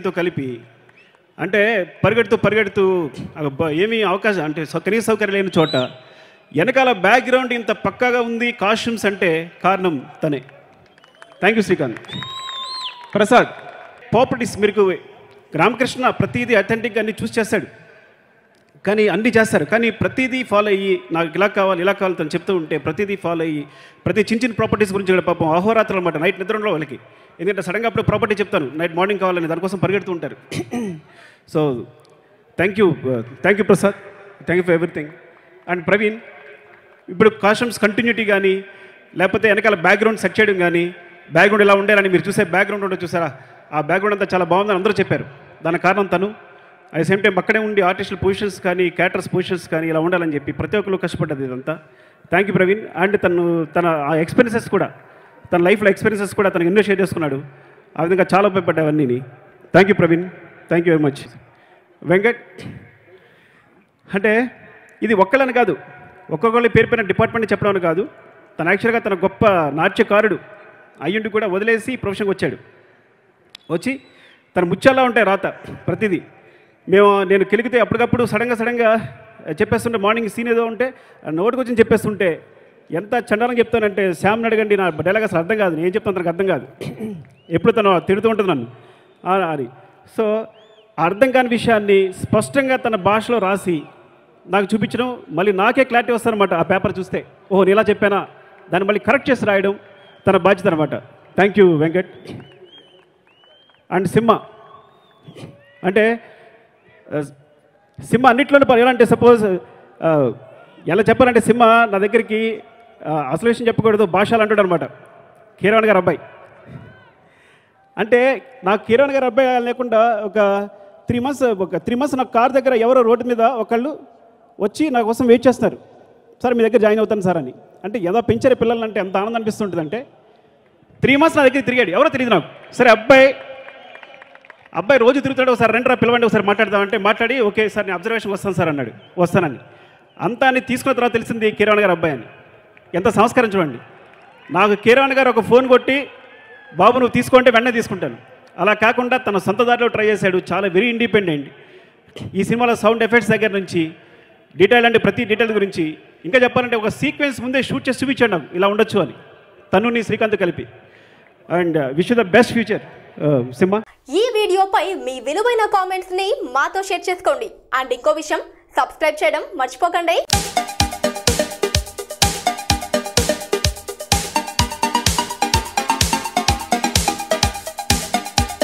తో కలిపి అంటే పరిగెడుతూ పరిగెడుతూ అబ్బా, ఏమీ అవకాశం అంటే సౌ- కనీస సౌకర్యం లేని చోట వెనకాల బ్యాక్గ్రౌండ్ ఇంత పక్కాగా ఉంది కాస్ట్యూమ్స్ అంటే కారణం తనే thank you Srikanth Prasad properties మీకు రామకృష్ణ ప్రతిదీ అథెంటిక్గా అన్ని చూసి చేస్తాడు కానీ అన్ని చేస్తారు కానీ ప్రతిదీ ఫాలో అయ్యి నాకు ఇలా కావాలి ఇలా కావాలి తను చెప్తూ ఉంటే ప్రతిదీ ఫాలో అయ్యి ప్రతి చిన్న చిన్న ప్రాపర్టీస్ గురించి కూడా పాపం అహోరాత్రులు అనమాట నైట్ నిద్ర ఉండవు వాళ్ళకి ఎందుకంటే సడన్గా అప్పుడు ప్రాపర్టీ చెప్తాను నైట్ మార్నింగ్ కావాలని దానికోసం పరిగెడుతూ ఉంటారు so thank you thank you Prasad thank you for everything and Praveen ఇప్పుడు కాస్ట్యూమ్స్ కంటిన్యూటీ కానీ లేకపోతే వెనకాల బ్యాక్గ్రౌండ్ సెట్ చేయడం కానీ బ్యాక్గ్రౌండ్ ఇలా ఉండేరని మీరు చూసే బ్యాక్గ్రౌండ్ ఉండదు చూసారా ఆ బ్యాక్గ్రౌండ్ అంతా చాలా బాగుందని అందరూ చెప్పారు దానికి కారణం తను అట్ సేమ్ టైం అక్కడే ఉండి ఆర్టిస్టుల పొజిషన్స్ కానీ క్యాటర్స్ పొజిషన్స్ కానీ ఇలా ఉండాలని చెప్పి ప్రతి ఒక్కరు కష్టపడ్డది ఇదంతా థ్యాంక్ యూ ప్రవీణ్ అండ్ తను తన ఆ ఎక్స్పీరియన్సెస్ కూడా తన లైఫ్లో ఎక్స్పీరియన్సెస్ కూడా తనకు ఎన్నో షేర్ చేసుకున్నాడు ఆ విధంగా చాలా ఉపయోగపడ్డాయి అవన్నీ thank you Praveen thank you very much Venkat అంటే ఇది ఒక్కళ్ళని కాదు ఒక్కొక్కళ్ళు పేరు పైన డిపార్ట్మెంట్ చెప్పడం అని కాదు తను యాక్చువల్గా తన గొప్ప నాట్యకారుడు అయ్యుండి కూడా వదిలేసి ప్రొఫెషన్కి వచ్చాడు వచ్చి తన ముత్యాలా ఉంటాయి రాత ప్రతిదీ మేము నేను కెలిగితే అప్పటికప్పుడు సడన్గా సడన్గా చెప్పేస్తుంటే మార్నింగ్ సీన్ ఏదో ఉంటే నోటికి వచ్చి చెప్పేస్తుంటే ఎంత చండాలం చెప్తానంటే శ్యామ్ని అడగండి నా డైలాగ్ అసలు అర్థం కాదు నేను చెప్తాను తనకు అర్థం కాదు ఎప్పుడు తను తిడుతూ ఉంటుంది నన్ను ఆ, అని సో ఆ అర్థం కాని విషయాన్ని స్పష్టంగా తన భాషలో రాసి నాకు చూపించడం మళ్ళీ నాకే క్లారిటీ వస్తానమాట ఆ పేపర్ చూస్తే ఓహో నేను ఇలా చెప్పానా దాన్ని మళ్ళీ కరెక్ట్ చేసి రాయడం తన బాధ్యత అనమాట thank you Venkat and Simha అంటే ఆ, సింహ అన్నిట్లోనే పని ఎలా అంటే సపోజ్ ఎలా చెప్పాలంటే సింహ నా దగ్గరికి ఆ, అసలు విషయం చెప్పకూడదు భాషలు అంటాడు అనమాట కీరవాణి గారు అబ్బాయి అంటే నాకు కిరణ్ గారి అబ్బాయి లేకుండా ఒక త్రీ మంత్స్ ఒక త్రీ మంత్స్ నా కార్ దగ్గర ఎవరో రోడ్డు మీద ఒకళ్ళు వచ్చి నా కోసం వెయిట్ చేస్తున్నారు సార్ మీ దగ్గర జాయిన్ అవుతాను సార్ అని అంటే ఏదో పెంచరే పిల్లలు అంటే ఎంత ఆనందం అనిపిస్తుంటుంది అంటే త్రీ మంత్స్ నా దగ్గర తిరిగాడు ఎవరో తెలియదు నాకు సరే అబ్బాయి అబ్బాయి రోజు తిరుగుతాడు ఒకసారి రండి రా పిలవండి ఒకసారి మాట్లాడదామంటే మాట్లాడి ఓకే సార్ నేను అబ్జర్వేషన్ వస్తాను సార్ అన్నాడు వస్తానని అంతా అని తీసుకున్న తర్వాత తెలిసింది కిరణ్ గారు అబ్బాయి అని ఎంత సంస్కారం చూడండి నాకు కిరణ్ గారు ఒక ఫోన్ కొట్టి బాబు నువ్వు తీసుకుంటే వెంటనే తీసుకుంటాను అలా కాకుండా తన సొంత దారిలో ట్రై చేశాడు చాలా వెరీ ఇండిపెండెంట్ ఈ సినిమాలో సౌండ్ ఎఫెక్ట్స్ దగ్గర నుంచి డీటెయిల్ అంటే ప్రతి డీటెయిల్ గురించి ఇంకా చెప్పాలంటే ఒక సీక్వెన్స్ ముందే షూట్ చేసి చూపించాడు నాకు ఇలా ఉండొచ్చు అని తను నీ శ్రీకాంత్ కలిపి and wish the best future Simha ఈ వీడియోపై మీ విలువైన కామెంట్స్ ని మాతో షేర్ చేసుకోండి అండ్ ఇంకో విషయం సబ్స్క్రైబ్ చేయడం మర్చిపోకండి